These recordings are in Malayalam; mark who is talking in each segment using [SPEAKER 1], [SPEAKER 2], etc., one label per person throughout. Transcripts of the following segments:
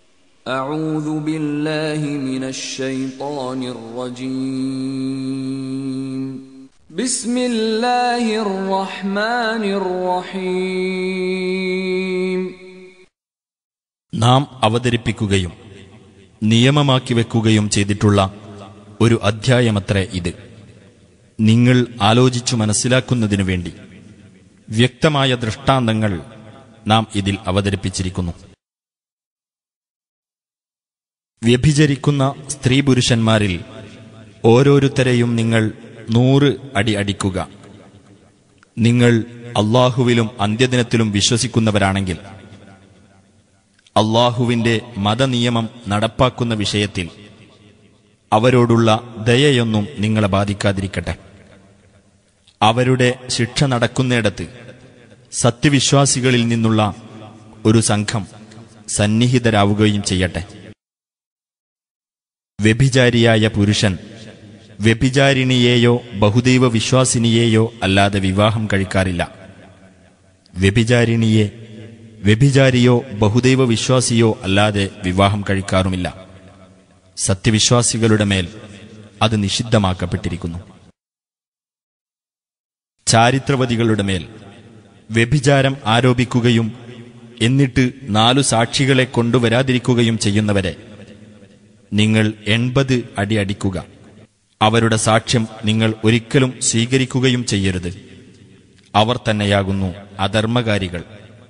[SPEAKER 1] أعوذ بالله من الشيطان الرجيم بسم الله الرحمن الرحيم
[SPEAKER 2] നാം അവതരിപ്പിക്കുകയും നിയമമാക്കി വെക്കുകയും ചെയ്തിട്ടുള്ള ഒരു അധ്യായമത്രേ ഇത് നിങ്ങൾ ആലോചിച്ചു മനസ്സിലാക്കുന്നതിനു വേണ്ടി വ്യക്തമായ ദൃഷ്ടാന്തങ്ങൾ നാം ഇതിൽ അവതരിപ്പിച്ചിരിക്കുന്നു വ്യഭിചരിക്കുന്ന സ്ത്രീ പുരുഷന്മാരിൽ ഓരോരുത്തരെയും നിങ്ങൾ നൂറ് അടി അടിക്കുക നിങ്ങൾ അള്ളാഹുവിലും അന്ത്യദിനത്തിലും വിശ്വസിക്കുന്നവരാണെങ്കിൽ അള്ളാഹുവിന്റെ മതനിയമം നടപ്പാക്കുന്ന വിഷയത്തിൽ അവരോടുള്ള ദയയൊന്നും നിങ്ങളെ ബാധിക്കാതിരിക്കട്ടെ അവരുടെ ശിക്ഷ നടക്കുന്നിടത്ത് സത്യവിശ്വാസികളിൽ നിന്നുള്ള ഒരു സംഘം സന്നിഹിതരാവുകയും ചെയ്യട്ടെ വ്യഭിചാരിയായ പുരുഷൻ വ്യഭിചാരിണിയെയോ ബഹുദൈവ വിശ്വാസിനിയെയോ അല്ലാതെ വിവാഹം കഴിക്കാറില്ല വ്യഭിചാരിണിയെ വ്യഭിചാരിയോ ബഹുദൈവ വിശ്വാസിയോ അല്ലാതെ വിവാഹം കഴിക്കാറുമില്ല സത്യവിശ്വാസികളുടെ മേൽ അത് നിഷിദ്ധമാക്കപ്പെട്ടിരിക്കുന്നു ചാരിത്രവതികളുടെ മേൽ വ്യഭിചാരം ആരോപിക്കുകയും എന്നിട്ട് നാലു സാക്ഷികളെ കൊണ്ടുവരാതിരിക്കുകയും ചെയ്യുന്നവരെ നിങ്ങൾ എൺപത് അടി അടിക്കുക അവരുടെ സാക്ഷ്യം നിങ്ങൾ ഒരിക്കലും സ്വീകരിക്കുകയും ചെയ്യരുത് അവർ തന്നെയാകുന്നു അധർമ്മകാരികൾ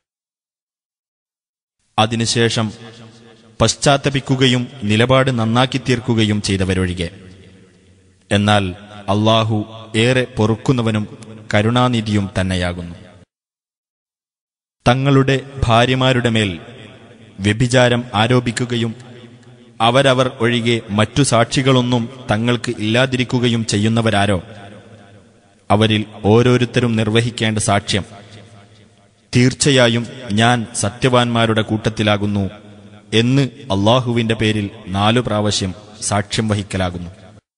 [SPEAKER 2] അതിനുശേഷം പശ്ചാത്തപിക്കുകയും നിലപാട് നന്നാക്കി തീർക്കുകയും ചെയ്തവരൊഴികെ എന്നാൽ അള്ളാഹു ഏറെ പൊറുക്കുന്നവനും കരുണാനിധിയും തന്നെയാകുന്നു തങ്ങളുടെ ഭാര്യമാരുടെ മേൽ വ്യഭിചാരം ആരോപിക്കുകയും അവരവർ ഒഴികെ മറ്റു സാക്ഷികളൊന്നും തങ്ങൾക്ക് ഇല്ലാതിരിക്കുകയും ചെയ്യുന്നവരാരോ അവരിൽ ഓരോരുത്തരും നിർവഹിക്കേണ്ട സാക്ഷ്യം തീർച്ചയായും ഞാൻ സത്യവാൻമാരുടെ കൂട്ടത്തിലാകുന്നു എന്ന് അള്ളാഹുവിന്റെ പേരിൽ നാലു പ്രാവശ്യം സാക്ഷ്യം വഹിക്കലാകുന്നു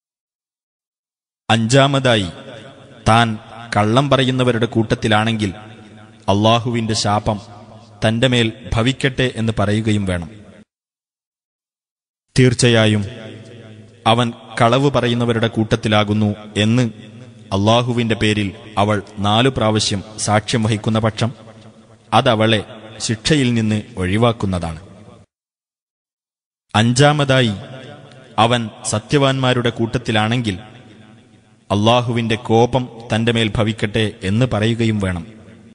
[SPEAKER 2] അഞ്ചാമതായി താൻ കള്ളം പറയുന്നവരുടെ കൂട്ടത്തിലാണെങ്കിൽ അള്ളാഹുവിന്റെ ശാപം തന്റെ മേൽ ഭവിക്കട്ടെ എന്ന് പറയുകയും വേണം തീർച്ചയായും അവൻ കളവ് പറയുന്നവരുടെ കൂട്ടത്തിലാകുന്നു എന്ന് അള്ളാഹുവിന്റെ പേരിൽ അവൾ നാലു പ്രാവശ്യം സാക്ഷ്യം വഹിക്കുന്ന പക്ഷം അതവളെ ശിക്ഷയിൽ നിന്ന് ഒഴിവാക്കുന്നതാണ് അഞ്ചാമതായി അവൻ സത്യവാൻമാരുടെ കൂട്ടത്തിലാണെങ്കിൽ അള്ളാഹുവിന്റെ കോപം തന്റെ മേൽ ഭവിക്കട്ടെ എന്ന് പറയുകയും വേണം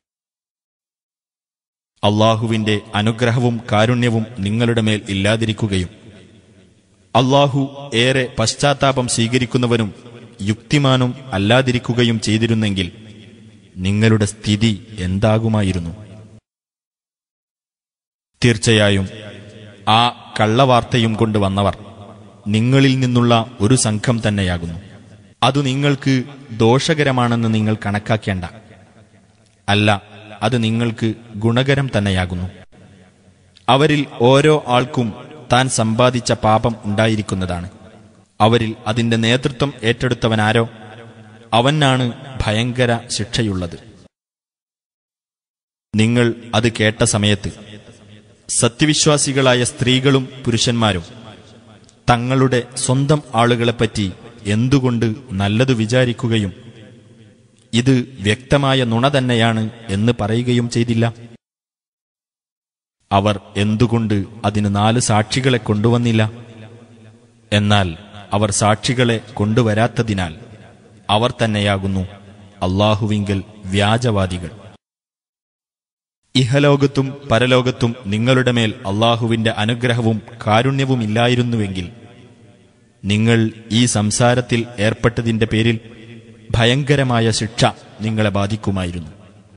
[SPEAKER 2] അള്ളാഹുവിന്റെ അനുഗ്രഹവും കാരുണ്യവും നിങ്ങളുടെ മേൽ ഇല്ലാതിരിക്കുകയും അള്ളാഹു ഏറെ പശ്ചാത്താപം സ്വീകരിക്കുന്നവനും യുക്തിമാനും അല്ലാതിരിക്കുകയും ചെയ്തിരുന്നെങ്കിൽ നിങ്ങളുടെ സ്ഥിതി എന്താകുമായിരുന്നു തീർച്ചയായും ആ കള്ളവാർത്തയും കൊണ്ട് വന്നവർ നിങ്ങളിൽ നിന്നുള്ള ഒരു സംഘം തന്നെയാകുന്നു അതു നിങ്ങൾക്ക് ദോഷകരമാണെന്ന് നിങ്ങൾ കണക്കാക്കേണ്ട അല്ല അത് നിങ്ങൾക്ക് ഗുണകരം തന്നെയാകുന്നു അവരിൽ ഓരോ ആൾക്കും താൻ സമ്പാദിച്ച പാപം ഉണ്ടായിരിക്കുന്നതാണ് അവരിൽ അതിന്റെ നേതൃത്വം ഏറ്റെടുത്തവനാരോ അവനാണ് ഭയങ്കര ശിക്ഷയുള്ളത് നിങ്ങൾ അത് കേട്ട സമയത്ത് സത്യവിശ്വാസികളായ സ്ത്രീകളും പുരുഷന്മാരും തങ്ങളുടെ സ്വന്തം ആളുകളെപ്പറ്റി എന്തുകൊണ്ട് നല്ലതു വിചാരിക്കുകയും ഇത് വ്യക്തമായ നുണ തന്നെയാണ് എന്ന് പറയുകയും ചെയ്തില്ല അവർ എന്തുകൊണ്ട് അതിന് നാല് സാക്ഷികളെ കൊണ്ടുവന്നില്ല എന്നാൽ അവർ സാക്ഷികളെ കൊണ്ടുവരാത്തതിനാൽ അവർ തന്നെയാകുന്നു അള്ളാഹുവിങ്കൽ വ്യാജവാദികൾ ഇഹലോകത്തും പരലോകത്തും നിങ്ങളുടെ മേൽ അള്ളാഹുവിന്റെ അനുഗ്രഹവും കാരുണ്യവുമില്ലായിരുന്നുവെങ്കിൽ നിങ്ങൾ ഈ സംസാരത്തിൽ ഏർപ്പെട്ടതിന്റെ പേരിൽ ഭയങ്കരമായ ശിക്ഷ നിങ്ങളെ ബാധിക്കുമായിരുന്നു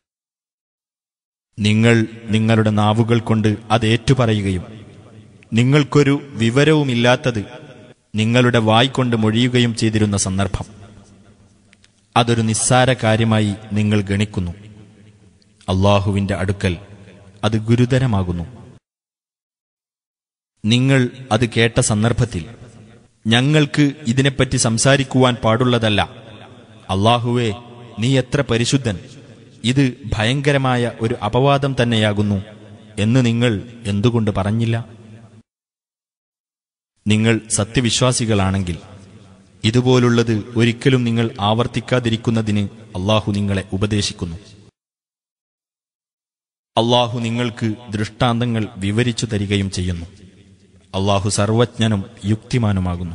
[SPEAKER 2] നിങ്ങൾ നിങ്ങളുടെ നാവുകൾ കൊണ്ട് അത് ഏറ്റുപറയുകയും നിങ്ങൾക്കൊരു വിവരവുമില്ലാത്തത് നിങ്ങളുടെ വായ് കൊണ്ട് മൊഴിയുകയും ചെയ്തിരുന്ന സന്ദർഭം അതൊരു നിസ്സാര കാര്യമായി നിങ്ങൾ ഗണിക്കുന്നു അള്ളാഹുവിന്റെ അടുക്കൽ അത് ഗുരുതരമാകുന്നു നിങ്ങൾ അത് കേട്ട സന്ദർഭത്തിൽ ഞങ്ങൾക്ക് ഇതിനെപ്പറ്റി സംസാരിക്കുവാൻ പാടുള്ളതല്ല അള്ളാഹുവേ നീ എത്ര പരിശുദ്ധൻ ഇത് ഭയങ്കരമായ ഒരു അപവാദം തന്നെയാകുന്നു എന്ന് നിങ്ങൾ എന്തുകൊണ്ട് പറഞ്ഞില്ല നിങ്ങൾ സത്യവിശ്വാസികളാണെങ്കിൽ ഇതുപോലുള്ളത് ഒരിക്കലും നിങ്ങൾ ആവർത്തിക്കാതിരിക്കുന്നതിന് അള്ളാഹു നിങ്ങളെ ഉപദേശിക്കുന്നു അള്ളാഹു നിങ്ങൾക്ക് ദൃഷ്ടാന്തങ്ങൾ വിവരിച്ചു തരികയും ചെയ്യുന്നു അള്ളാഹു സർവജ്ഞനും യുക്തിമാനുമാകുന്നു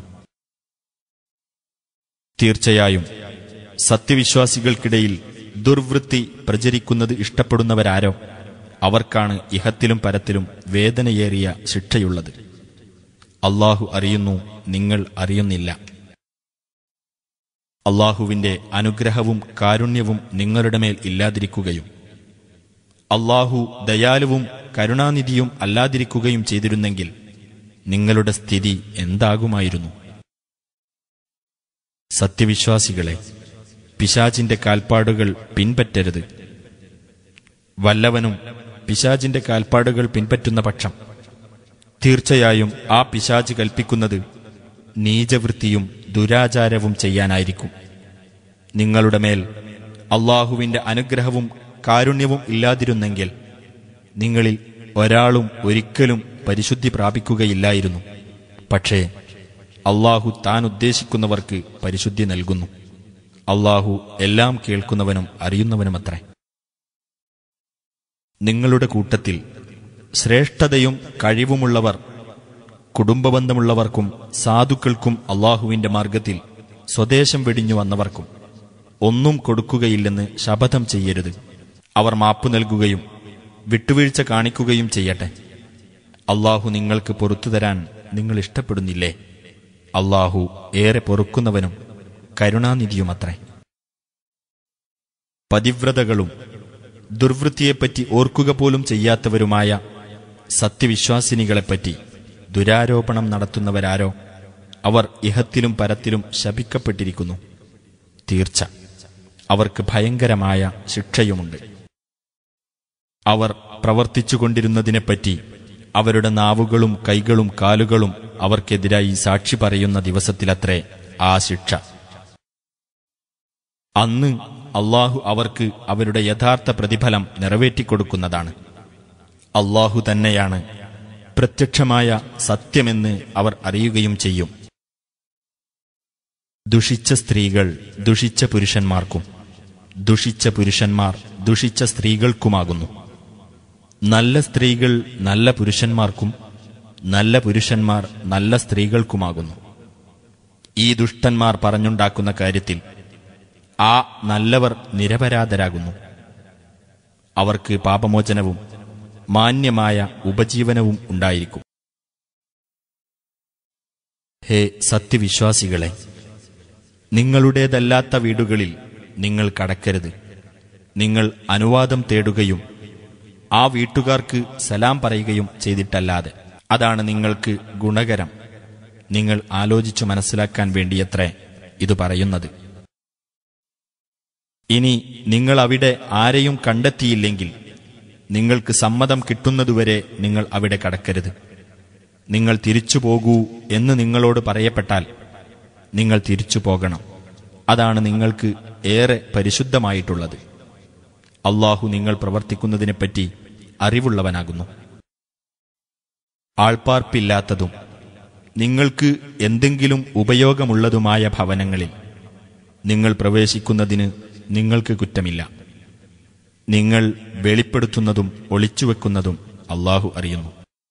[SPEAKER 2] തീർച്ചയായും സത്യവിശ്വാസികൾക്കിടയിൽ ദുർവൃത്തി പ്രചരിക്കുന്നത് ഇഷ്ടപ്പെടുന്നവരാരോ അവർക്കാണ് ഇഹത്തിലും പരത്തിലും വേദനയേറിയ ശിക്ഷയുള്ളത് അള്ളാഹു അറിയുന്നു നിങ്ങൾ അറിയുന്നില്ല അള്ളാഹുവിന്റെ അനുഗ്രഹവും കാരുണ്യവും നിങ്ങളുടെ മേൽ ഇല്ലാതിരിക്കുകയും അള്ളാഹു ദയാലുവും കരുണാനിധിയും അല്ലാതിരിക്കുകയും ചെയ്തിരുന്നെങ്കിൽ നിങ്ങളുടെ സ്ഥിതി എന്താകുമായിരുന്നു സത്യവിശ്വാസികളെ പിശാചിന്റെ കാൽപ്പാടുകൾ പിൻപറ്റരുത് വല്ലവനും പിശാചിന്റെ കാൽപ്പാടുകൾ പിൻപറ്റുന്ന പക്ഷം തീർച്ചയായും ആ പിശാച് കൽപ്പിക്കുന്നത് നീചവൃത്തിയും ദുരാചാരവും ചെയ്യാനായിരിക്കും നിങ്ങളുടെ മേൽ അള്ളാഹുവിന്റെ അനുഗ്രഹവും കാരുണ്യവും ഇല്ലാതിരുന്നെങ്കിൽ നിങ്ങളിൽ ഒരാളും ഒരിക്കലും പരിശുദ്ധി പ്രാപിക്കുകയില്ലായിരുന്നു പക്ഷേ അള്ളാഹു താൻ ഉദ്ദേശിക്കുന്നവർക്ക് പരിശുദ്ധി നൽകുന്നു അള്ളാഹു എല്ലാം കേൾക്കുന്നവനും അറിയുന്നവനുമത്രേ നിങ്ങളുടെ കൂട്ടത്തിൽ ശ്രേഷ്ഠതയും കഴിവുമുള്ളവർ കുടുംബബന്ധമുള്ളവർക്കും സാധുക്കൾക്കും അള്ളാഹുവിന്റെ മാർഗത്തിൽ സ്വദേശം വെടിഞ്ഞു വന്നവർക്കും ഒന്നും കൊടുക്കുകയില്ലെന്ന് ശപഥം ചെയ്യരുത് അവർ മാപ്പു നൽകുകയും വിട്ടുവീഴ്ച കാണിക്കുകയും ചെയ്യട്ടെ അള്ളാഹു നിങ്ങൾക്ക് പൊറത്തു തരാൻ നിങ്ങൾ ഇഷ്ടപ്പെടുന്നില്ലേ അള്ളാഹു ഏറെ പൊറുക്കുന്നവനും കരുണാനിധിയുമത്രേ പതിവ്രതകളും ദുർവൃത്തിയെപ്പറ്റി ഓർക്കുക പോലും ചെയ്യാത്തവരുമായ സത്യവിശ്വാസിനികളെപ്പറ്റി ദുരാരോപണം നടത്തുന്നവരാരോ അവർ ഇഹത്തിലും പരത്തിലും ശപിക്കപ്പെട്ടിരിക്കുന്നു തീർച്ച അവർക്ക് ഭയങ്കരമായ ശിക്ഷയുമുണ്ട് അവർ പ്രവർത്തിച്ചുകൊണ്ടിരുന്നതിനെപ്പറ്റി അവരുടെ നാവുകളും കൈകളും കാലുകളും അവർക്കെതിരായി സാക്ഷി പറയുന്ന ദിവസത്തിലത്രേ ആ ശിക്ഷ അന്ന് അള്ളാഹു അവർക്ക് അവരുടെ യഥാർത്ഥ പ്രതിഫലം നിറവേറ്റിക്കൊടുക്കുന്നതാണ് അള്ളാഹു തന്നെയാണ് പ്രത്യക്ഷമായ സത്യമെന്ന് അവർ അറിയുകയും ചെയ്യും ദുഷിച്ച സ്ത്രീകൾ ദുഷിച്ച പുരുഷന്മാർക്കും ദുഷിച്ച പുരുഷന്മാർ ദുഷിച്ച സ്ത്രീകൾക്കുമാകുന്നു നല്ല സ്ത്രീകൾ നല്ല പുരുഷന്മാർക്കും നല്ല പുരുഷന്മാർ നല്ല സ്ത്രീകൾക്കുമാകുന്നു ഈ ദുഷ്ടന്മാർ പറഞ്ഞുണ്ടാക്കുന്ന കാര്യത്തിൽ ആ നല്ലവർ നിരപരാധരാകുന്നു അവർക്ക് പാപമോചനവും മാന്യമായ ഉപജീവനവും ഉണ്ടായിരിക്കും ഹേ സത്യവിശ്വാസികളെ നിങ്ങളുടേതല്ലാത്ത വീടുകളിൽ നിങ്ങൾ കടക്കരുത് നിങ്ങൾ അനുവാദം തേടുകയും ആ വീട്ടുകാർക്ക് സലാം പറയുകയും ചെയ്തിട്ടല്ലാതെ അതാണ് നിങ്ങൾക്ക് ഗുണകരം നിങ്ങൾ ആലോചിച്ചു മനസ്സിലാക്കാൻ വേണ്ടിയത്രേ ഇത് പറയുന്നത് ഇനി നിങ്ങൾ അവിടെ ആരെയും കണ്ടെത്തിയില്ലെങ്കിൽ നിങ്ങൾക്ക് സമ്മതം കിട്ടുന്നതുവരെ നിങ്ങൾ അവിടെ കടക്കരുത് നിങ്ങൾ തിരിച്ചു പോകൂ എന്ന് നിങ്ങളോട് പറയപ്പെട്ടാൽ നിങ്ങൾ തിരിച്ചു പോകണം അതാണ് നിങ്ങൾക്ക് ഏറെ പരിശുദ്ധമായിട്ടുള്ളത് അള്ളാഹു നിങ്ങൾ പ്രവർത്തിക്കുന്നതിനെപ്പറ്റി അറിവുള്ളവനാകുന്നു ആൾപ്പാർപ്പില്ലാത്തതും നിങ്ങൾക്ക് എന്തെങ്കിലും ഉപയോഗമുള്ളതുമായ ഭവനങ്ങളിൽ നിങ്ങൾ പ്രവേശിക്കുന്നതിന് നിങ്ങൾക്ക് കുറ്റമില്ല നിങ്ങൾ വെളിപ്പെടുത്തുന്നതും ഒളിച്ചുവെക്കുന്നതും അള്ളാഹു അറിയുന്നു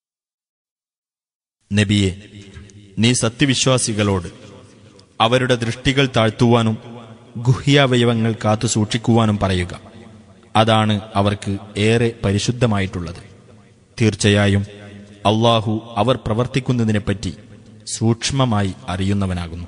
[SPEAKER 2] നബിയെ നീ സത്യവിശ്വാസികളോട് അവരുടെ ദൃഷ്ടികൾ താഴ്ത്തുവാനും ഗുഹ്യാവയവങ്ങൾ കാത്തു സൂക്ഷിക്കുവാനും പറയുക അതാണ് അവർക്ക് ഏറെ പരിശുദ്ധമായിട്ടുള്ളത് തീർച്ചയായും അള്ളാഹു അവർ പ്രവർത്തിക്കുന്നതിനെപ്പറ്റി സൂക്ഷ്മമായി അറിയുന്നവനാകുന്നു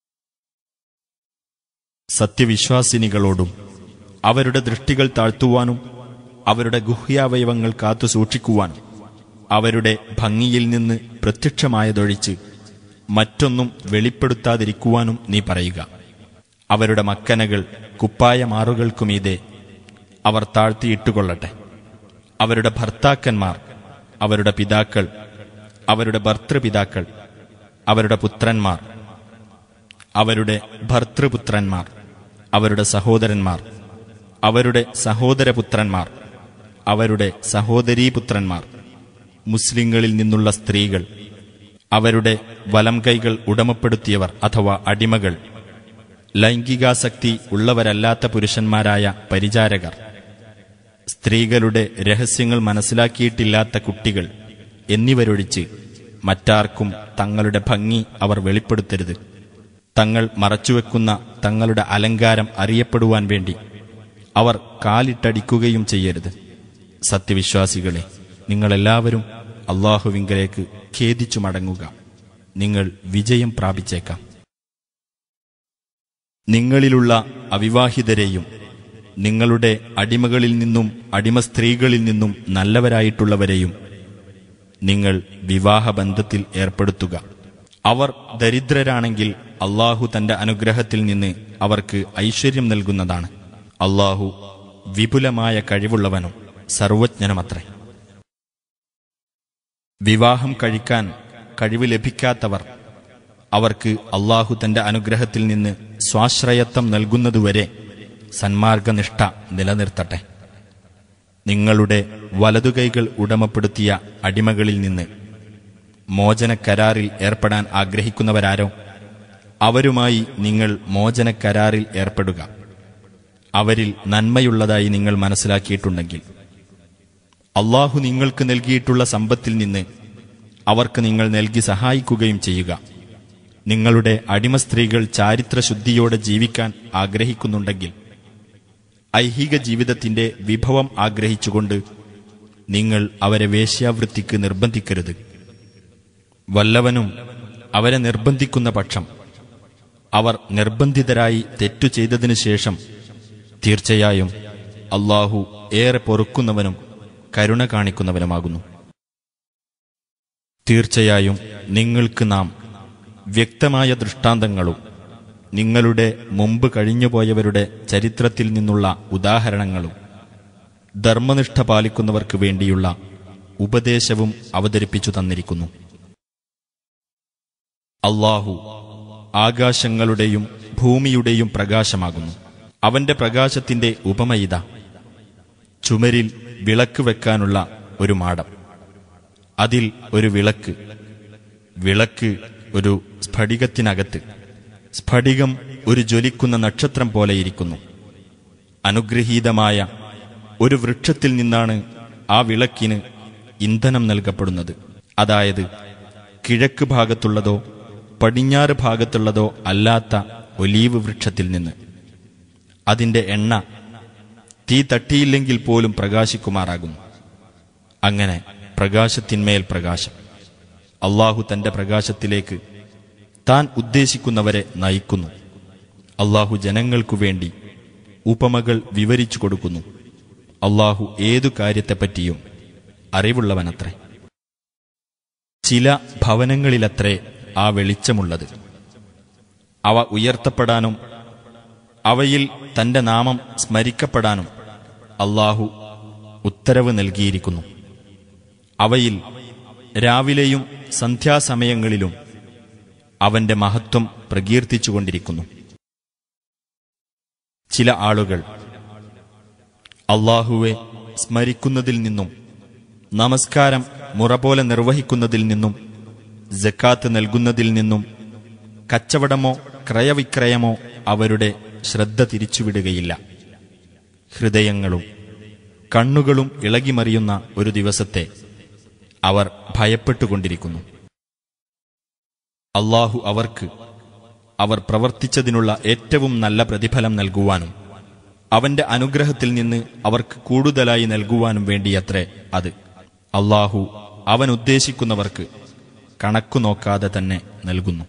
[SPEAKER 2] സത്യവിശ്വാസിനികളോടും അവരുടെ ദൃഷ്ടികൾ താഴ്ത്തുവാനും അവരുടെ ഗുഹ്യാവയവങ്ങൾ കാത്തു സൂക്ഷിക്കുവാനും അവരുടെ ഭംഗിയിൽ നിന്ന് പ്രത്യക്ഷമായതൊഴിച്ച് മറ്റൊന്നും വെളിപ്പെടുത്താതിരിക്കുവാനും നീ പറയുക അവരുടെ മക്കനകൾ കുപ്പായ മാറുകൾക്കുമീതെ അവർ താഴ്ത്തിയിട്ടുകൊള്ളട്ടെ അവരുടെ ഭർത്താക്കന്മാർ അവരുടെ പിതാക്കൾ അവരുടെ ഭർത്തൃപിതാക്കൾ അവരുടെ പുത്രന്മാർ അവരുടെ ഭർത്തൃപുത്രന്മാർ അവരുടെ സഹോദരന്മാർ അവരുടെ സഹോദരപുത്രന്മാർ അവരുടെ സഹോദരീപുത്രന്മാർ മുസ്ലിങ്ങളിൽ നിന്നുള്ള സ്ത്രീകൾ അവരുടെ വലം കൈകൾ ഉടമപ്പെടുത്തിയവർ അഥവാ അടിമകൾ ലൈംഗികാസക്തി ഉള്ളവരല്ലാത്ത പുരുഷന്മാരായ പരിചാരകർ സ്ത്രീകളുടെ രഹസ്യങ്ങൾ മനസ്സിലാക്കിയിട്ടില്ലാത്ത കുട്ടികൾ എന്നിവരൊഴിച്ച് മറ്റാർക്കും തങ്ങളുടെ ഭംഗി അവർ വെളിപ്പെടുത്തരുത് തങ്ങൾ മറച്ചുവെക്കുന്ന തങ്ങളുടെ അലങ്കാരം അറിയപ്പെടുവാൻ വേണ്ടി അവർ കാലിട്ടടിക്കുകയും ചെയ്യരുത് സത്യവിശ്വാസികളെ നിങ്ങളെല്ലാവരും അള്ളാഹുവിങ്കലേക്ക് ഖേദിച്ചു മടങ്ങുക നിങ്ങൾ വിജയം പ്രാപിച്ചേക്കാം നിങ്ങളിലുള്ള അവിവാഹിതരെയും നിങ്ങളുടെ അടിമകളിൽ നിന്നും അടിമ സ്ത്രീകളിൽ നിന്നും നല്ലവരായിട്ടുള്ളവരെയും നിങ്ങൾ വിവാഹബന്ധത്തിൽ ഏർപ്പെടുത്തുക അവർ ദരിദ്രരാണെങ്കിൽ അള്ളാഹു തന്റെ അനുഗ്രഹത്തിൽ നിന്ന് അവർക്ക് ഐശ്വര്യം നൽകുന്നതാണ് അള്ളാഹു വിപുലമായ കഴിവുള്ളവനും സർവജ്ഞനുമത്രേ വിവാഹം കഴിക്കാൻ കഴിവ് ലഭിക്കാത്തവർ അവർക്ക് അള്ളാഹു തന്റെ അനുഗ്രഹത്തിൽ നിന്ന് സ്വാശ്രയത്വം നൽകുന്നതുവരെ സന്മാർഗനിഷ്ഠ നിലനിർത്തട്ടെ നിങ്ങളുടെ വലതുകൈകൾ ഉടമപ്പെടുത്തിയ അടിമകളിൽ നിന്ന് മോചനക്കരാറിൽ ഏർപ്പെടാൻ ആഗ്രഹിക്കുന്നവരാരോ അവരുമായി നിങ്ങൾ മോചനക്കരാറിൽ ഏർപ്പെടുക അവരിൽ നന്മയുള്ളതായി നിങ്ങൾ മനസ്സിലാക്കിയിട്ടുണ്ടെങ്കിൽ അള്ളാഹു നിങ്ങൾക്ക് നൽകിയിട്ടുള്ള സമ്പത്തിൽ നിന്ന് അവർക്ക് നിങ്ങൾ നൽകി സഹായിക്കുകയും ചെയ്യുക നിങ്ങളുടെ അടിമ സ്ത്രീകൾ ചാരിത്രശുദ്ധിയോടെ ജീവിക്കാൻ ആഗ്രഹിക്കുന്നുണ്ടെങ്കിൽ ഐഹിക ജീവിതത്തിന്റെ വിഭവം ആഗ്രഹിച്ചുകൊണ്ട് നിങ്ങൾ അവരെ വേശ്യാവൃത്തിക്ക് നിർബന്ധിക്കരുത് വല്ലവനും അവരെ നിർബന്ധിക്കുന്ന പക്ഷം അവർ നിർബന്ധിതരായി തെറ്റു ചെയ്തതിനു ശേഷം തീർച്ചയായും അള്ളാഹു ഏറെ പൊറുക്കുന്നവനും കരുണ കാണിക്കുന്നവനുമാകുന്നു തീർച്ചയായും നിങ്ങൾക്ക് നാം വ്യക്തമായ ദൃഷ്ടാന്തങ്ങളും നിങ്ങളുടെ മുമ്പ് കഴിഞ്ഞുപോയവരുടെ ചരിത്രത്തിൽ നിന്നുള്ള ഉദാഹരണങ്ങളും ധർമ്മനിഷ്ഠ പാലിക്കുന്നവർക്ക് വേണ്ടിയുള്ള ഉപദേശവും അവതരിപ്പിച്ചു തന്നിരിക്കുന്നു അള്ളാഹു ആകാശങ്ങളുടെയും ഭൂമിയുടെയും പ്രകാശമാകുന്നു അവന്റെ പ്രകാശത്തിന്റെ ഉപമയിത ചുമരിൽ വിളക്ക് വെക്കാനുള്ള ഒരു മാടം അതിൽ ഒരു വിളക്ക് വിളക്ക് ഒരു സ്ഫടികത്തിനകത്ത് സ്ഫടികം ഒരു ജ്വലിക്കുന്ന നക്ഷത്രം പോലെയിരിക്കുന്നു അനുഗ്രഹീതമായ ഒരു വൃക്ഷത്തിൽ നിന്നാണ് ആ വിളക്കിന് ഇന്ധനം നൽകപ്പെടുന്നത് അതായത് കിഴക്ക് ഭാഗത്തുള്ളതോ പടിഞ്ഞാറ് ഭാഗത്തുള്ളതോ അല്ലാത്ത ഒലീവ് വൃക്ഷത്തിൽ നിന്ന് അതിന്റെ എണ്ണ തീ തട്ടിയില്ലെങ്കിൽ പോലും പ്രകാശിക്കുമാറാകുന്നു അങ്ങനെ പ്രകാശത്തിന്മേൽ പ്രകാശം അള്ളാഹു തന്റെ പ്രകാശത്തിലേക്ക് താൻ ഉദ്ദേശിക്കുന്നവരെ നയിക്കുന്നു അള്ളാഹു ജനങ്ങൾക്കു വേണ്ടി ഉപമകൾ വിവരിച്ചു കൊടുക്കുന്നു അള്ളാഹു ഏതു കാര്യത്തെപ്പറ്റിയും അറിവുള്ളവനത്രേ ചില ഭവനങ്ങളിലത്രേ ആ വെളിച്ചമുള്ളത് അവ ഉയർത്തപ്പെടാനും അവയിൽ തന്റെ നാമം സ്മരിക്കപ്പെടാനും അള്ളാഹു ഉത്തരവ് നൽകിയിരിക്കുന്നു അവയിൽ രാവിലെയും സന്ധ്യാസമയങ്ങളിലും അവന്റെ മഹത്വം പ്രകീർത്തിച്ചുകൊണ്ടിരിക്കുന്നു ചില ആളുകൾ അള്ളാഹുവെ സ്മരിക്കുന്നതിൽ നിന്നും നമസ്കാരം മുറ പോലെ നിർവഹിക്കുന്നതിൽ നിന്നും ജക്കാത്ത് നൽകുന്നതിൽ നിന്നും കച്ചവടമോ ക്രയവിക്രയമോ അവരുടെ ശ്രദ്ധ തിരിച്ചുവിടുകയില്ല ഹൃദയങ്ങളും കണ്ണുകളും ഇളകിമറിയുന്ന ഒരു ദിവസത്തെ അവർ ഭയപ്പെട്ടുകൊണ്ടിരിക്കുന്നു അള്ളാഹു അവർക്ക് അവർ പ്രവർത്തിച്ചതിനുള്ള ഏറ്റവും നല്ല പ്രതിഫലം നൽകുവാനും അവന്റെ അനുഗ്രഹത്തിൽ നിന്ന് അവർക്ക് കൂടുതലായി നൽകുവാനും വേണ്ടിയത്രേ അത് അള്ളാഹു അവൻ ഉദ്ദേശിക്കുന്നവർക്ക് കണക്കു നോക്കാതെ തന്നെ നൽകുന്നു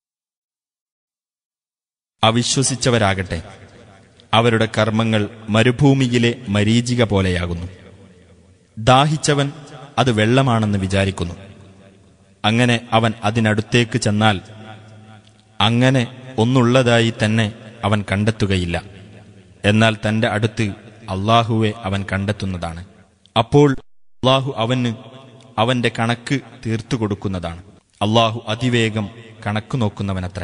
[SPEAKER 2] അവിശ്വസിച്ചവരാകട്ടെ അവരുടെ കർമ്മങ്ങൾ മരുഭൂമിയിലെ മരീചിക പോലെയാകുന്നു ദാഹിച്ചവൻ അത് വെള്ളമാണെന്ന് വിചാരിക്കുന്നു അങ്ങനെ അവൻ അതിനടുത്തേക്ക് ചെന്നാൽ അങ്ങനെ ഒന്നുള്ളതായി തന്നെ അവൻ കണ്ടെത്തുകയില്ല എന്നാൽ തന്റെ അടുത്ത് അള്ളാഹുവെ അവൻ കണ്ടെത്തുന്നതാണ് അപ്പോൾ അള്ളാഹു അവന് അവന്റെ കണക്ക് തീർത്തു കൊടുക്കുന്നതാണ് അള്ളാഹു അതിവേഗം കണക്കു നോക്കുന്നവനത്രേ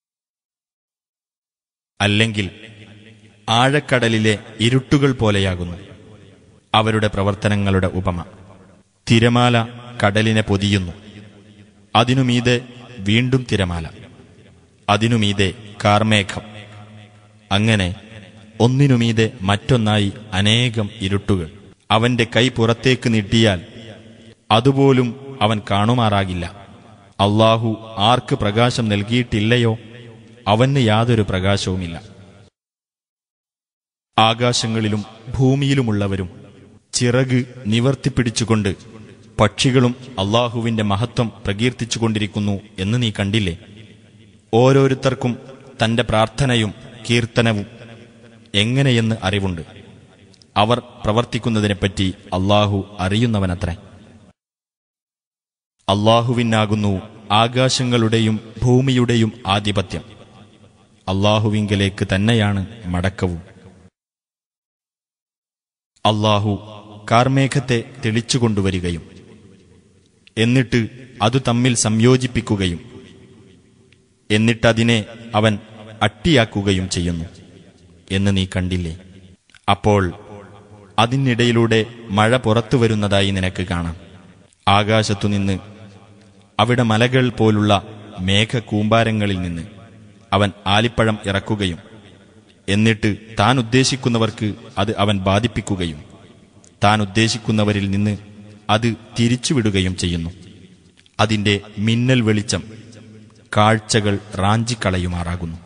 [SPEAKER 2] അല്ലെങ്കിൽ ആഴക്കടലിലെ ഇരുട്ടുകൾ പോലെയാകുന്നു അവരുടെ പ്രവർത്തനങ്ങളുടെ ഉപമ തിരമാല കടലിനെ പൊതിയുന്നു അതിനുമീതെ വീണ്ടും തിരമാല അതിനുമീതെ കാർമേഘം അങ്ങനെ ഒന്നിനുമീതെ മറ്റൊന്നായി അനേകം ഇരുട്ടുകൾ അവന്റെ കൈ പുറത്തേക്ക് നീട്ടിയാൽ അതുപോലും അവൻ കാണുമാറാകില്ല അള്ളാഹു ആർക്ക് പ്രകാശം നൽകിയിട്ടില്ലയോ അവന് യാതൊരു പ്രകാശവുമില്ല ആകാശങ്ങളിലും ഭൂമിയിലുമുള്ളവരും ചിറക് നിവർത്തിപ്പിടിച്ചുകൊണ്ട് പക്ഷികളും അള്ളാഹുവിന്റെ മഹത്വം പ്രകീർത്തിച്ചുകൊണ്ടിരിക്കുന്നു എന്ന് നീ കണ്ടില്ലേ ഓരോരുത്തർക്കും തന്റെ പ്രാർത്ഥനയും കീർത്തനവും എങ്ങനെയെന്ന് അറിവുണ്ട് അവർ പ്രവർത്തിക്കുന്നതിനെപ്പറ്റി അള്ളാഹു അറിയുന്നവനത്രേ അള്ളാഹുവിനാകുന്നു ആകാശങ്ങളുടെയും ഭൂമിയുടെയും ആധിപത്യം അള്ളാഹുവിങ്കലേക്ക് തന്നെയാണ് മടക്കവും അള്ളാഹു കാർമേഘത്തെ തെളിച്ചുകൊണ്ടുവരികയും എന്നിട്ട് അതു തമ്മിൽ സംയോജിപ്പിക്കുകയും എന്നിട്ടതിനെ അവൻ അട്ടിയാക്കുകയും ചെയ്യുന്നു എന്ന് നീ കണ്ടില്ലേ അപ്പോൾ അതിനിടയിലൂടെ മഴ പുറത്തു വരുന്നതായി നിനക്ക് കാണാം ആകാശത്തുനിന്ന് അവിടെ മലകൾ പോലുള്ള മേഘകൂമ്പാരങ്ങളിൽ നിന്ന് അവൻ ആലിപ്പഴം ഇറക്കുകയും എന്നിട്ട് താൻ ഉദ്ദേശിക്കുന്നവർക്ക് അത് അവൻ ബാധിപ്പിക്കുകയും താൻ ഉദ്ദേശിക്കുന്നവരിൽ നിന്ന് അത് തിരിച്ചുവിടുകയും ചെയ്യുന്നു അതിന്റെ മിന്നൽ വെളിച്ചം കാഴ്ചകൾ റാഞ്ചിക്കളയുമാറാകുന്നു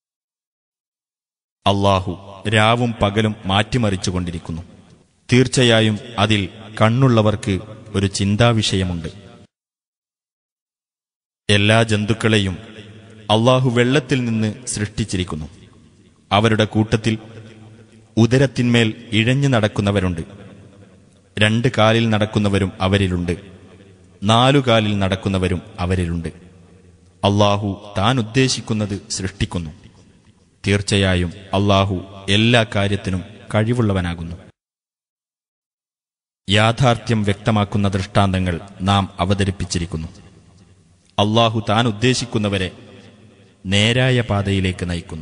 [SPEAKER 2] അള്ളാഹു രാവും പകലും മാറ്റിമറിച്ചുകൊണ്ടിരിക്കുന്നു തീർച്ചയായും അതിൽ കണ്ണുള്ളവർക്ക് ഒരു ചിന്താവിഷയമുണ്ട് എല്ലാ ജന്തുക്കളെയും അള്ളാഹു വെള്ളത്തിൽ നിന്ന് സൃഷ്ടിച്ചിരിക്കുന്നു അവരുടെ കൂട്ടത്തിൽ ഉദരത്തിന്മേൽ ഇഴഞ്ഞു നടക്കുന്നവരുണ്ട് രണ്ട് കാലിൽ നടക്കുന്നവരും അവരിലുണ്ട് നാലു കാലിൽ നടക്കുന്നവരും അവരിലുണ്ട് അള്ളാഹു താൻ ഉദ്ദേശിക്കുന്നത് സൃഷ്ടിക്കുന്നു തീർച്ചയായും അള്ളാഹു എല്ലാ കാര്യത്തിനും കഴിവുള്ളവനാകുന്നു യാഥാർത്ഥ്യം വ്യക്തമാക്കുന്ന ദൃഷ്ടാന്തങ്ങൾ നാം അവതരിപ്പിച്ചിരിക്കുന്നു അള്ളാഹു താൻ ഉദ്ദേശിക്കുന്നവരെ നേരായ പാതയിലേക്ക് നയിക്കുന്നു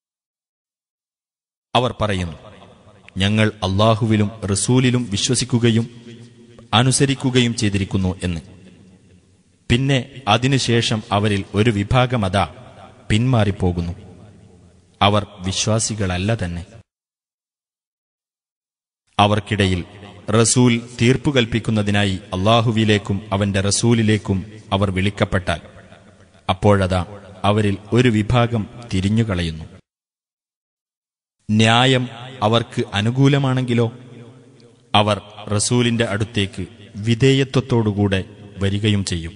[SPEAKER 2] അവർ പറയുന്നു ഞങ്ങൾ അള്ളാഹുവിലും റസൂലിലും വിശ്വസിക്കുകയും അനുസരിക്കുകയും ചെയ്തിരിക്കുന്നു എന്ന് പിന്നെ അതിനുശേഷം അവരിൽ ഒരു വിഭാഗമതാ പിന്മാറിപ്പോകുന്നു അവർ വിശ്വാസികളല്ല തന്നെ അവർക്കിടയിൽ റസൂൽ തീർപ്പു കൽപ്പിക്കുന്നതിനായി അള്ളാഹുവിലേക്കും അവന്റെ റസൂലിലേക്കും അവർ വിളിക്കപ്പെട്ടാൽ അപ്പോഴതാ അവരിൽ ഒരു വിഭാഗം തിരിഞ്ഞുകളയുന്നു ന്യായം അവർക്ക് അനുകൂലമാണെങ്കിലോ അവർ റസൂലിന്റെ അടുത്തേക്ക് വിധേയത്വത്തോടുകൂടെ വരികയും ചെയ്യും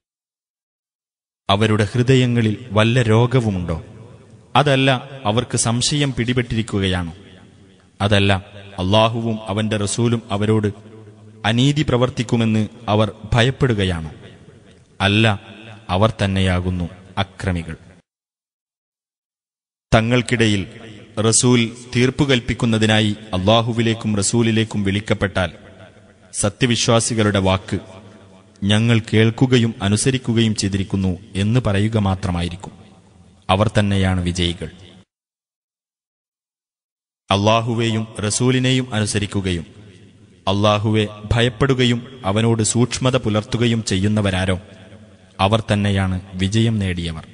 [SPEAKER 2] അവരുടെ ഹൃദയങ്ങളിൽ വല്ല രോഗവുമുണ്ടോ അതല്ല അവർക്ക് സംശയം പിടിപെട്ടിരിക്കുകയാണോ അതല്ല അള്ളാഹുവും അവന്റെ റസൂലും അവരോട് അനീതി പ്രവർത്തിക്കുമെന്ന് അവർ ഭയപ്പെടുകയാണോ അല്ല അവർ തന്നെയാകുന്നു അക്രമികൾ തങ്ങൾക്കിടയിൽ റസൂൽ തീർപ്പു കൽപ്പിക്കുന്നതിനായി അള്ളാഹുവിലേക്കും റസൂലിലേക്കും വിളിക്കപ്പെട്ടാൽ സത്യവിശ്വാസികളുടെ വാക്ക് ഞങ്ങൾ കേൾക്കുകയും അനുസരിക്കുകയും ചെയ്തിരിക്കുന്നു എന്ന് പറയുക മാത്രമായിരിക്കും അവർ തന്നെയാണ് വിജയികൾ അള്ളാഹുവേയും റസൂലിനെയും അനുസരിക്കുകയും അള്ളാഹുവെ ഭയപ്പെടുകയും അവനോട് സൂക്ഷ്മത പുലർത്തുകയും ചെയ്യുന്നവരാരോ അവർ തന്നെയാണ് വിജയം നേടിയവർ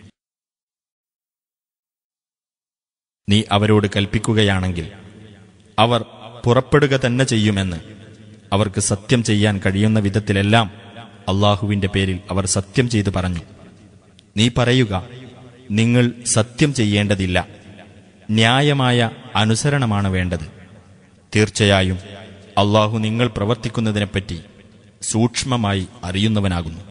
[SPEAKER 2] നീ അവരോട് കൽപ്പിക്കുകയാണെങ്കിൽ അവർ പുറപ്പെടുക തന്നെ ചെയ്യുമെന്ന് അവർക്ക് സത്യം ചെയ്യാൻ കഴിയുന്ന വിധത്തിലെല്ലാം അള്ളാഹുവിന്റെ പേരിൽ അവർ സത്യം ചെയ്തു പറഞ്ഞു നീ പറയുക നിങ്ങൾ സത്യം ചെയ്യേണ്ടതില്ല ന്യായമായ അനുസരണമാണ് വേണ്ടത് തീർച്ചയായും അള്ളാഹു നിങ്ങൾ പ്രവർത്തിക്കുന്നതിനെപ്പറ്റി സൂക്ഷ്മമായി അറിയുന്നവനാകുന്നു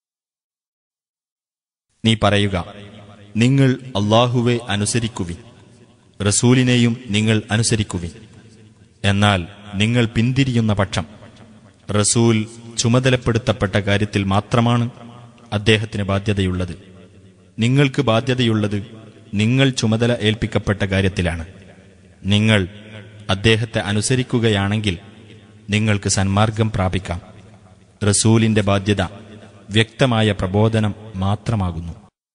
[SPEAKER 2] നീ പറയുക നിങ്ങൾ അള്ളാഹുവെ അനുസരിക്കുവിൻ റസൂലിനെയും നിങ്ങൾ അനുസരിക്കുവിൻ എന്നാൽ നിങ്ങൾ പിന്തിരിയുന്ന പക്ഷം റസൂൽ ചുമതലപ്പെടുത്തപ്പെട്ട കാര്യത്തിൽ മാത്രമാണ് അദ്ദേഹത്തിന് ബാധ്യതയുള്ളത് നിങ്ങൾക്ക് ബാധ്യതയുള്ളത് നിങ്ങൾ ചുമതല ഏൽപ്പിക്കപ്പെട്ട കാര്യത്തിലാണ് നിങ്ങൾ അദ്ദേഹത്തെ അനുസരിക്കുകയാണെങ്കിൽ നിങ്ങൾക്ക് സന്മാർഗം പ്രാപിക്കാം റസൂലിന്റെ ബാധ്യത വ്യക്തമായ പ്രബോധനം മാത്രമാകുന്നു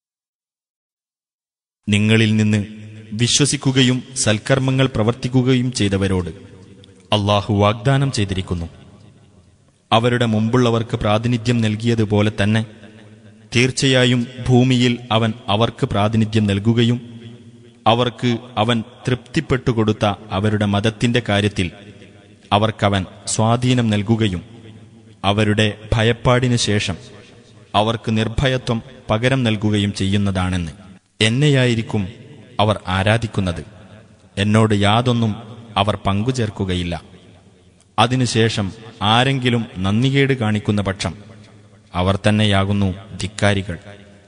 [SPEAKER 2] നിങ്ങളിൽ നിന്ന് വിശ്വസിക്കുകയും സൽക്കർമ്മങ്ങൾ പ്രവർത്തിക്കുകയും ചെയ്തവരോട് അള്ളാഹു വാഗ്ദാനം ചെയ്തിരിക്കുന്നു അവരുടെ മുമ്പുള്ളവർക്ക് പ്രാതിനിധ്യം നൽകിയതുപോലെ തന്നെ തീർച്ചയായും ഭൂമിയിൽ അവൻ അവർക്ക് പ്രാതിനിധ്യം നൽകുകയും അവർക്ക് അവൻ തൃപ്തിപ്പെട്ടുകൊടുത്ത അവരുടെ മതത്തിന്റെ കാര്യത്തിൽ അവർക്കവൻ സ്വാധീനം നൽകുകയും അവരുടെ ഭയപ്പാടിനു ശേഷം അവർക്ക് നിർഭയത്വം പകരം നൽകുകയും ചെയ്യുന്നതാണെന്ന് എന്നെയായിരിക്കും അവർ ആരാധിക്കുന്നത് എന്നോട് യാതൊന്നും അവർ പങ്കുചേർക്കുകയില്ല അതിനുശേഷം ആരെങ്കിലും നന്ദികേട് കാണിക്കുന്ന പക്ഷം അവർ തന്നെയാകുന്നു ധിക്കാരികൾ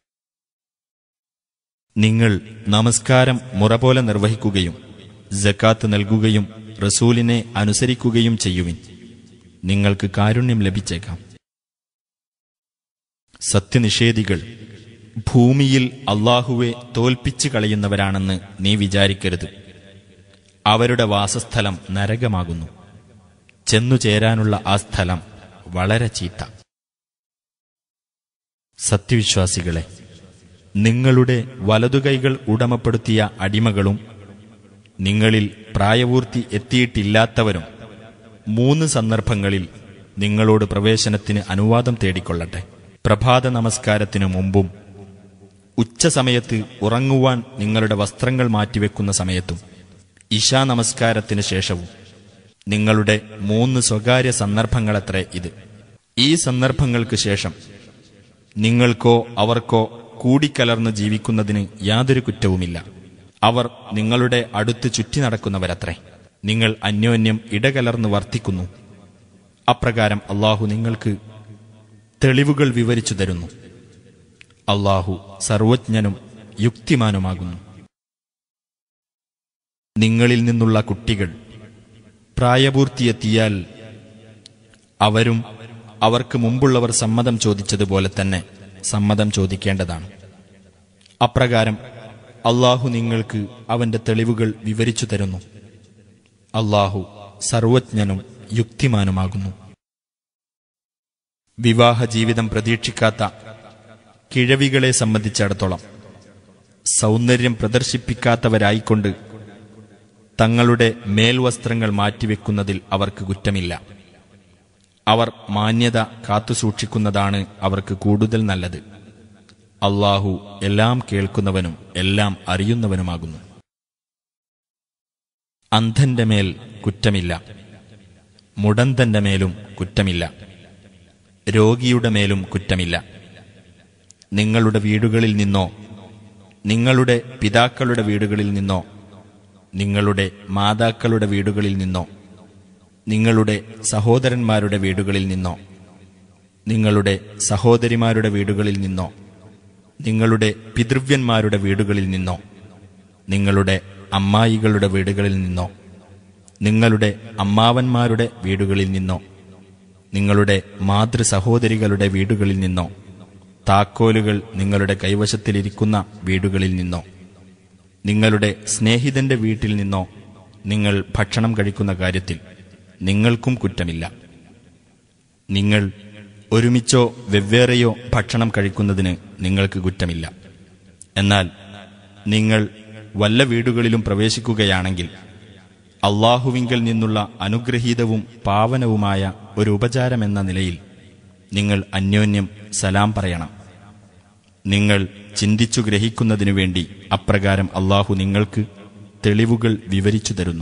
[SPEAKER 2] നിങ്ങൾ നമസ്കാരം മുറ പോലെ നിർവഹിക്കുകയും ജക്കാത്ത് നൽകുകയും റസൂലിനെ അനുസരിക്കുകയും ചെയ്യുവിൻ നിങ്ങൾക്ക് കാരുണ്യം ലഭിച്ചേക്കാം സത്യനിഷേധികൾ ഭൂമിയിൽ അള്ളാഹുവെ തോൽപ്പിച്ചു കളയുന്നവരാണെന്ന് നീ വിചാരിക്കരുത് അവരുടെ വാസസ്ഥലം നരകമാകുന്നു ചെന്നുചേരാനുള്ള ആ സ്ഥലം വളരെ ചീത്ത സത്യവിശ്വാസികളെ നിങ്ങളുടെ വലതുകൈകൾ ഉടമപ്പെടുത്തിയ അടിമകളും നിങ്ങളിൽ പ്രായപൂർത്തി എത്തിയിട്ടില്ലാത്തവരും മൂന്ന് സന്ദർഭങ്ങളിൽ നിങ്ങളോട് പ്രവേശനത്തിന് അനുവാദം തേടിക്കൊള്ളട്ടെ പ്രഭാത നമസ്കാരത്തിനു മുമ്പും ഉച്ചസമയത്ത് ഉറങ്ങുവാൻ നിങ്ങളുടെ വസ്ത്രങ്ങൾ മാറ്റിവെക്കുന്ന സമയത്തും ഇശാ നമസ്കാരത്തിന് ശേഷവും നിങ്ങളുടെ മൂന്ന് സ്വകാര്യ സന്ദർഭങ്ങളത്രേ ഇത് ഈ സന്ദർഭങ്ങൾക്ക് ശേഷം നിങ്ങൾക്കോ അവർക്കോ കൂടിക്കലർന്ന് ജീവിക്കുന്നതിന് യാതൊരു കുറ്റവുമില്ല അവർ നിങ്ങളുടെ അടുത്ത് ചുറ്റി നടക്കുന്നവരത്രേ നിങ്ങൾ അന്യോന്യം ഇടകലർന്ന് വർത്തിക്കുന്നു അപ്രകാരം അള്ളാഹു നിങ്ങൾക്ക് തെളിവുകൾ വിവരിച്ചു തരുന്നു അള്ളാഹു സർവജ്ഞനും യുക്തിമാനുമാകുന്നു നിങ്ങളിൽ നിന്നുള്ള കുട്ടികൾ പ്രായപൂർത്തിയെത്തിയാൽ അവരും അവർക്ക് മുമ്പുള്ളവർ സമ്മതം ചോദിച്ചതുപോലെ തന്നെ സമ്മതം ചോദിക്കേണ്ടതാണ് അപ്രകാരം അള്ളാഹു നിങ്ങൾക്ക് അവന്റെ തെളിവുകൾ വിവരിച്ചു തരുന്നു അള്ളാഹു സർവജ്ഞനും യുക്തിമാനുമാകുന്നു വിവാഹ ജീവിതം പ്രതീക്ഷിക്കാത്ത കിഴവികളെ സംബന്ധിച്ചിടത്തോളം സൗന്ദര്യം പ്രദർശിപ്പിക്കാത്തവരായിക്കൊണ്ട് തങ്ങളുടെ മേൽവസ്ത്രങ്ങൾ മാറ്റിവെക്കുന്നതിൽ അവർക്ക് കുറ്റമില്ല അവർ മാന്യത കാത്തുസൂക്ഷിക്കുന്നതാണ് അവർക്ക് കൂടുതൽ നല്ലത് അള്ളാഹു എല്ലാം കേൾക്കുന്നവനും എല്ലാം അറിയുന്നവനുമാകുന്നു അന്ധന്റെ മേൽ കുറ്റമില്ല മുടന്തന്റെ മേലും കുറ്റമില്ല രോഗിയുടെ മേലും കുറ്റമില്ല നിങ്ങളുടെ വീടുകളിൽ നിന്നോ നിങ്ങളുടെ പിതാക്കളുടെ വീടുകളിൽ നിന്നോ നിങ്ങളുടെ മാതാക്കളുടെ വീടുകളിൽ നിന്നോ നിങ്ങളുടെ സഹോദരന്മാരുടെ വീടുകളിൽ നിന്നോ നിങ്ങളുടെ സഹോദരിമാരുടെ വീടുകളിൽ നിന്നോ നിങ്ങളുടെ പിതൃവ്യന്മാരുടെ വീടുകളിൽ നിന്നോ നിങ്ങളുടെ അമ്മായികളുടെ വീടുകളിൽ നിന്നോ നിങ്ങളുടെ അമ്മാവന്മാരുടെ വീടുകളിൽ നിന്നോ നിങ്ങളുടെ മാതൃ സഹോദരികളുടെ വീടുകളിൽ നിന്നോ താക്കോലുകൾ നിങ്ങളുടെ കൈവശത്തിലിരിക്കുന്ന വീടുകളിൽ നിന്നോ നിങ്ങളുടെ സ്നേഹിതന്റെ വീട്ടിൽ നിന്നോ നിങ്ങൾ ഭക്ഷണം കഴിക്കുന്ന കാര്യത്തിൽ നിങ്ങൾക്കും കുറ്റമില്ല നിങ്ങൾ ഒരുമിച്ചോ വെവ്വേറെയോ ഭക്ഷണം കഴിക്കുന്നതിന് നിങ്ങൾക്ക് കുറ്റമില്ല എന്നാൽ നിങ്ങൾ വല്ല വീടുകളിലും പ്രവേശിക്കുകയാണെങ്കിൽ അള്ളാഹുവിങ്കൽ നിന്നുള്ള അനുഗ്രഹീതവും പാവനവുമായ ഒരു ഉപചാരമെന്ന നിലയിൽ നിങ്ങൾ അന്യോന്യം സലാം പറയണം നിങ്ങൾ ചിന്തിച്ചു ഗ്രഹിക്കുന്നതിനു വേണ്ടി അപ്രകാരം അള്ളാഹു നിങ്ങൾക്ക് തെളിവുകൾ വിവരിച്ചു തരുന്നു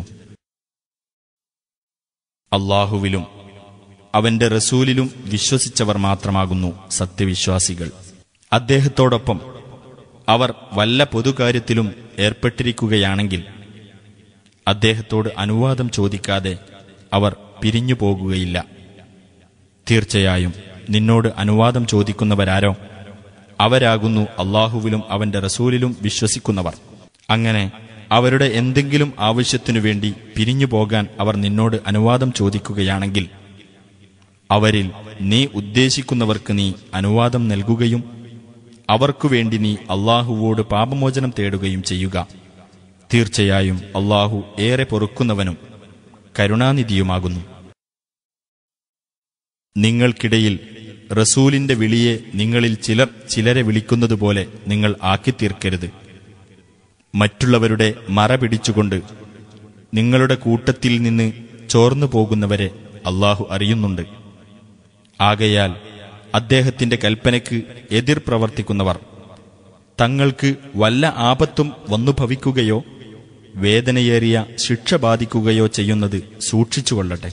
[SPEAKER 2] അള്ളാഹുവിലും അവന്റെ റസൂലിലും വിശ്വസിച്ചവർ മാത്രമാകുന്നു സത്യവിശ്വാസികൾ അദ്ദേഹത്തോടൊപ്പം അവർ വല്ല പൊതുകാര്യത്തിലും ഏർപ്പെട്ടിരിക്കുകയാണെങ്കിൽ അദ്ദേഹത്തോട് അനുവാദം ചോദിക്കാതെ അവർ പിരിഞ്ഞു പോകുകയില്ല തീർച്ചയായും നിന്നോട് അനുവാദം ചോദിക്കുന്നവരാരോ അവരാകുന്നു അള്ളാഹുവിലും അവന്റെ റസൂലിലും വിശ്വസിക്കുന്നവർ അങ്ങനെ അവരുടെ എന്തെങ്കിലും ആവശ്യത്തിനു വേണ്ടി പിരിഞ്ഞു പോകാൻ അവർ നിന്നോട് അനുവാദം ചോദിക്കുകയാണെങ്കിൽ അവരിൽ നീ ഉദ്ദേശിക്കുന്നവർക്ക് നീ അനുവാദം നൽകുകയും അവർക്കു വേണ്ടി നീ അള്ളാഹുവോട് പാപമോചനം തേടുകയും ചെയ്യുക തീർച്ചയായും അള്ളാഹു ഏറെ പൊറുക്കുന്നവനും കരുണാനിധിയുമാകുന്നു നിങ്ങൾക്കിടയിൽ റസൂലിന്റെ വിളിയെ നിങ്ങളിൽ ചിലർ ചിലരെ വിളിക്കുന്നതുപോലെ നിങ്ങൾ ആക്കിത്തീർക്കരുത് മറ്റുള്ളവരുടെ മറ പിടിച്ചുകൊണ്ട് നിങ്ങളുടെ കൂട്ടത്തിൽ നിന്ന് ചോർന്നു പോകുന്നവരെ അള്ളാഹു അറിയുന്നുണ്ട് ആകയാൽ അദ്ദേഹത്തിന്റെ കൽപ്പനയ്ക്ക് എതിർ പ്രവർത്തിക്കുന്നവർ തങ്ങൾക്ക് വല്ല ആപത്തും വന്നു ഭവിക്കുകയോ വേദനയേറിയ ശിക്ഷ ബാധിക്കുകയോ ചെയ്യുന്നത് സൂക്ഷിച്ചുകൊള്ളട്ടെ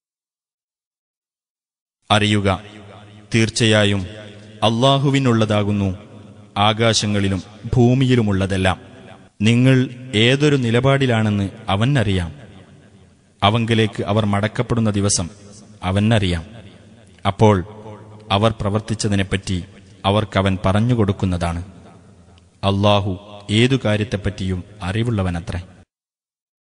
[SPEAKER 2] അറിയുക തീർച്ചയായും അള്ളാഹുവിനുള്ളതാകുന്നു ആകാശങ്ങളിലും ഭൂമിയിലുമുള്ളതെല്ലാം നിങ്ങൾ ഏതൊരു നിലപാടിലാണെന്ന് അവനറിയാം അവങ്കിലേക്ക് അവർ മടക്കപ്പെടുന്ന ദിവസം അവനറിയാം അപ്പോൾ അവർ പ്രവർത്തിച്ചതിനെപ്പറ്റി അവർക്കവൻ പറഞ്ഞുകൊടുക്കുന്നതാണ് അള്ളാഹു ഏതു കാര്യത്തെപ്പറ്റിയും അറിവുള്ളവനത്രേ